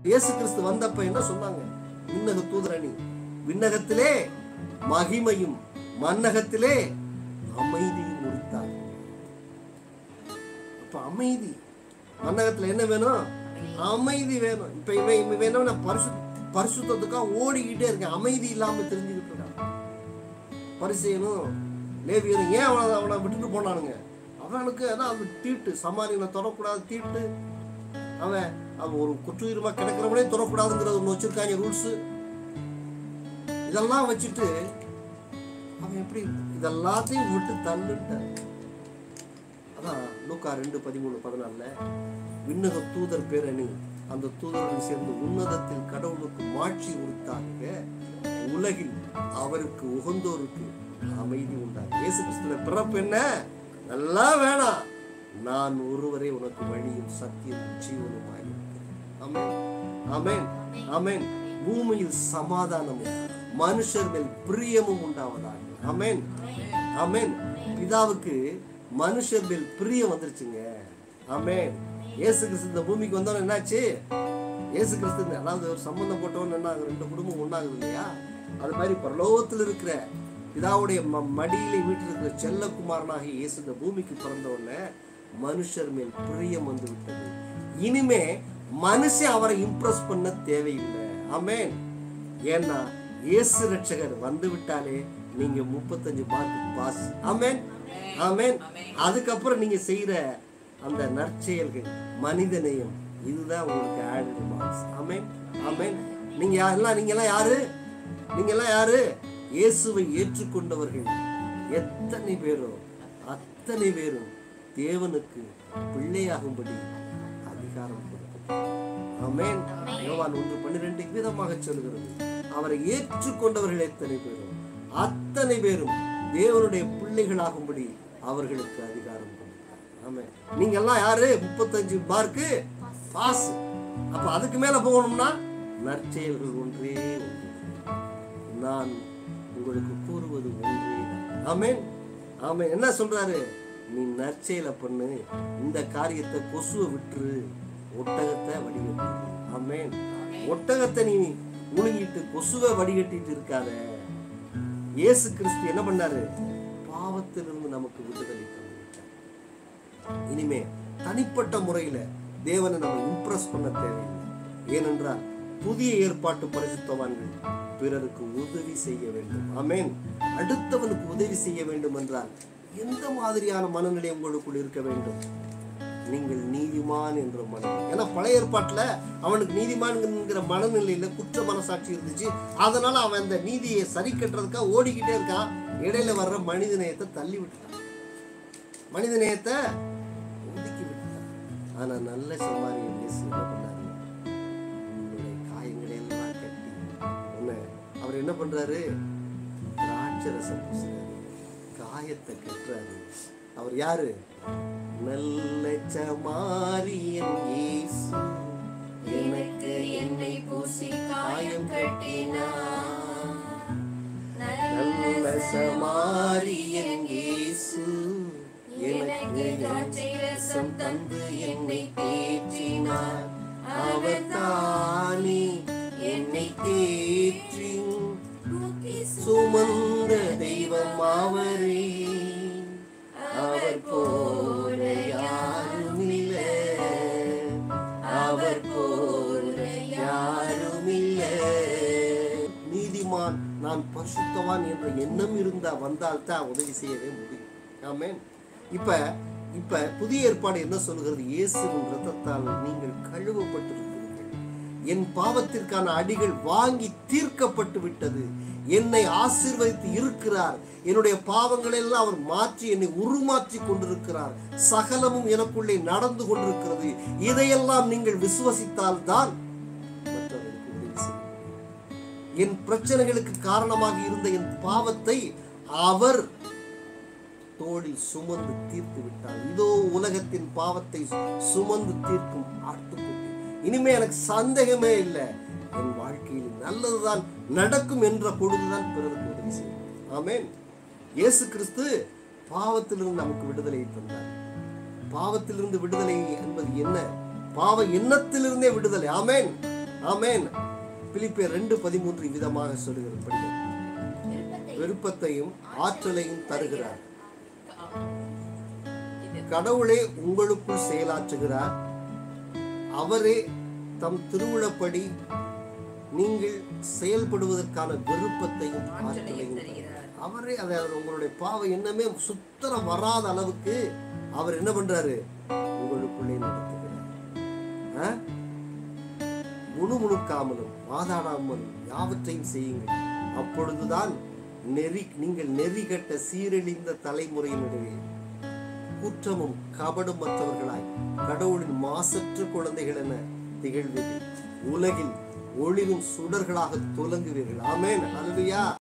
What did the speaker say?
இயேசு கிறிஸ்து வந்தப்ப என்ன சொன்னாங்க விண்ணக தூதரணி விண்ணகத்திலே மகிமையும் மன்னகத்திலே அமைதியும் முடித்தார் அப்ப அமைதி மன்னகத்துல என்ன வேணும் அமைதி வேணும் இப்ப இவன் இவன் வேணும் நான் பரிசு பரிசுத்தத்துக்காக ஓடிக்கிட்டே இருக்கேன் அமைதி இல்லாம தெரிஞ்சுக்கிட்டு இருக்கான் பரிசெயனும் லேவியரும் ஏன் அவனை அவனை விட்டுட்டு போனானுங்க அவனுக்கு அதான் அவன் தீட்டு சமாரியனை தொடக்கூடாது தீட்டு அவன் அவன் ஒரு குற்றுயிரமா கிடக்கிறவனே தொடக்கூடாதுங்கிறது ஒன்று வச்சிருக்காங்க ரூல்ஸ் இதெல்லாம் வச்சுட்டு அவன் எப்படி இதெல்லாத்தையும் விட்டு தள்ளுட்டான் அதான் லூக்கா ரெண்டு பதிமூணு பதினாலுல விண்ணக தூதர் பேரணி அந்த தூதருடன் சேர்ந்து உன்னதத்தில் கடவுளுக்கு மாட்சி உரித்தாங்க உலகில் அவருக்கு உகந்தோருக்கு அமைதி உண்டாகும் இயேசு கிறிஸ்துவ பிறப்பு என்ன நல்லா வேணாம் நான் ஒருவரே உனக்கு வழியும் சத்தியம் ஜீவனுமாய் ஆமென் ஆமென் ஆமென் பூமியில் சமாதானமும் மனுஷர் மேல் பிரியமும் உண்டாவதாக ஆமென் ஆமென் பிதாவுக்கு மனுஷர் மேல் பிரியம் வந்துருச்சுங்க ஆமென் இயேசு கிறிஸ்து இந்த பூமிக்கு வந்தவன் என்னாச்சு இயேசு கிறிஸ்து அதாவது ஒரு சம்பந்தம் போட்டவன் என்ன ஆகுது? ரெண்டு குடும்பம் ஒண்ணாகுது இல்லையா அது மாதிரி பரலோகத்தில் இருக்கிற பிதாவுடைய ம- மடியிலே வீட்டில் இருக்கிற செல்லகுமாரனாகிய இயேசு இந்த பூமிக்கு பிறந்த உடனே மனுஷர் மேல் பிரியம் வந்து விட்டது இனிமே மனுஷன் அவரை இம்ப்ரெஸ் பண்ண தேவையில்லை ஆமென் ஏன்னா இயேசு ரட்சகர் வந்து விட்டாலே நீங்க முப்பத்தஞ்சு மார்க் பாஸ் ஆமென் ஆமென் அதுக்கப்புறம் நீங்க செய்யற அந்த நற்செயல்கள் மனிதநேயம் இதுதான் உங்களுக்கு ஆடட் மார்க்ஸ் ஆமென் ஆமென் நீங்க யா- எல்லாம் நீங்க எல்லாம் யாரு நீங்க எல்லாம் யாரு இயேசுவை ஏற்றுக்கொண்டவர்கள் எத்தனை பேரோ அத்தனை பேரும் தேவனுக்கு பிள்ளையாகும்படி அதிகாரம் கொடுக்கும் ஆமென் யோவான் ஒன்று பன்னிரெண்டு விதமாக சொல்கிறது அவரை ஏற்றுக்கொண்டவர்கள் எத்தனை பேரும் அத்தனை பேரும் தேவனுடைய பிள்ளைகளாகும்படி அவர்களுக்கு அதிகாரம் கொடுத்தார் ஆமென் நீங்க எல்லாம் யாரு முப்பத்தஞ்சு மார்க்கு பாஸ் அப்ப அதுக்கு மேல போகணும்னா நற்செயல்கள் ஒன்றே ஒன்று நான் உங்களுக்கு கூறுவது ஒன்றே ஆமென் ஆமென் என்ன சொல்றாரு நீ நற்செயலை பண்ணு இந்த காரியத்தை கொசுவை விட்டுரு ஒட்டகத்தை வடிகட்டு ஆமென் ஒட்டகத்தை நீ முழுங்கிட்டு கொசுவை வடிகட்டிட்டு இருக்காத இயேசு கிறிஸ்து என்ன பண்ணாரு பாவத்திலிருந்து நமக்கு விடுதலை தந்துவிட்டார் இனிமே தனிப்பட்ட முறையில தேவனை நம்ம இம்ப்ரெஸ் பண்ண தேவையில்லை ஏனென்றால் புதிய ஏற்பாட்டு பரிசுத்தவான்கள் பிறருக்கு உதவி செய்ய வேண்டும் ஆமென் அடுத்தவனுக்கு உதவி செய்ய வேண்டும் என்றால் எந்த மாதிரியான மனநிலை உங்களுக்குள் இருக்க வேண்டும் நீங்கள் நீதிமான் என்ற மனநிலை ஏன்னா பழைய ஏற்பாட்டுல அவனுக்கு நீதிமான் என்கிற மனநிலையில குற்ற மனசாட்சி இருந்துச்சு அதனால அவன் அந்த நீதியை சரி கட்டுறதுக்காக ஓடிக்கிட்டே இருக்கான் இடையில வர்ற மனித நேயத்தை தள்ளி விட்டுட்டான் மனித நேயத்தை ஒதுக்கி விட்டுட்டான் ஆனா நல்ல சமாரியன் இயேசு என்ன பண்ணாரு உன்னுடைய காயங்களை எல்லாம் கட்டி உன்னை அவர் என்ன பண்றாரு திராட்சை ரசம் பூசுறாரு காயத்தை கட்டுறாரு அவர் யாரு நல்ல சமாரியன் இயேசு எனக்கு என்னை பூசி காயம் கட்டினார் நல்ல சமாரியன் இயேசு எனக்கு திராட்சை ரசம் தந்து என்னை தேற்றினார் அவர் தானே என்னை தேற்றி தூக்கி சுமந்த தெய்வம் அவரே அவர் போல யாரும் இல்ல அவர் போல யாரும் இல்ல நீதிமான் நான் பரிசுத்தவான் என்ற எண்ணம் இருந்தா வந்தால் தான் உதவி செய்யவே முடியும் ஆமென் இப்ப இப்ப புதிய ஏற்பாடு என்ன சொல்கிறது இயேசுவின் ரத்தத்தால் நீங்கள் கழுவப்பட்டிருக்கிறீர்கள் என் பாவத்திற்கான அடிகள் வாங்கி தீர்க்கப்பட்டு விட்டது என்னை ஆசீர்வதித்து இருக்கிறார் என்னுடைய பாவங்களை எல்லாம் அவர் மாற்றி என்னை உருமாற்றி கொண்டிருக்கிறார் சகலமும் எனக்குள்ளே நடந்து கொண்டிருக்கிறது இதையெல்லாம் நீங்கள் விசுவசித்தால் தான் மற்றவர்களுக்கு உதவி செய்ய முடியும். என் பிரச்சனைகளுக்கு காரணமாக இருந்த என் பாவத்தை அவர் தோளில் சுமந்து தீர்த்து விட்டார் இதோ உலகத்தின் பாவத்தை சுமந்து தீர்க்கும் ஆட்டுக்குட்டி இனிமே எனக்கு சந்தேகமே இல்லை என் வாழ்க்கையில் நல்லதுதான் நடக்கும் என்ற பொழுதுதான் பிறருக்கு உதவி செய்யும் ஆமென் இயேசு கிறிஸ்து பாவத்திலிருந்து நமக்கு விடுதலையை தந்தார் பாவத்திலிருந்து விடுதலை என்பது என்ன பாவ எண்ணத்திலிருந்தே விடுதலை ஆமென் ஆமென் பிலிப்பியர் ரெண்டு பதிமூன்று விதமாக சொல்லுகிறது படிங்க. விருப்பத்தை விருப்பத்தையும் ஆற்றலையும் தருகிறார் இது கடவுளே உங்களுக்குள் செயலாற்றுகிறார் அவரே தம் திருவிழப்படி நீங்கள் செயல்படுவதற்கான விருப்பத்தையும் ஆற்றலையும் தருகிறார். அவரே அதை உங்களுடைய பாவம் என்னமே சுத்தரம் வராத அளவுக்கு அவர் என்ன பண்றாரு உங்களுக்குள்ளே நடத்துகிறார் ஆ? முணுமுணுக்காமலும் வாதாடாமலும் யாவற்றையும் செய்யுங்கள் அப்பொழுதுதான் நெறி நீங்கள் நெறிகட்ட சீரழிந்த தலைமுறையினருவே குற்றமும் கபடும் மற்றவர்களாய் கடவுளின் மாசற்ற குழந்தைகள் என திகழ்வீர்கள் உலகில் ஒளிரும் சுடர்களாக துலங்குவீர்கள் ஆமென் அல்லேலூயா